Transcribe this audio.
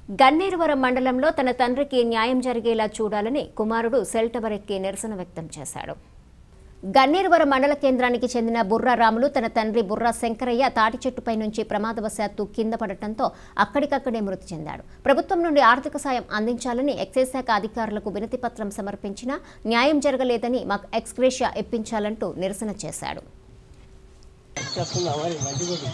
గన్నేరువరం మండలంలో తన తండ్రికి న్యాయం జరిగేలా చూడాలని కుమారుడు సెల్ టవర్ ఎక్కి నిరసన వ్యక్తం చేశాడు గన్నేరువరం మండల కేంద్రానికి చెందిన బుర్రా రాములు తన తండ్రి బుర్రా శంకరయ్య తాటి చెట్టుపై నుంచి ప్రమాదవశాత్తు కింద పడటంతో అక్కడికక్కడే మృతి చెందాడు ప్రభుత్వం నుండి ఆర్థిక సాయం అందించాలని ఎక్సైజ్ శాఖ అధికారులకు వినతి పత్రం సమర్పించినా న్యాయం జరగలేదని మాకు ఎక్స్గ్రేషియా ఇప్పించాలంటూ నిరసన చేశాడు చెప్తుందా మరి మంచి కొద్ది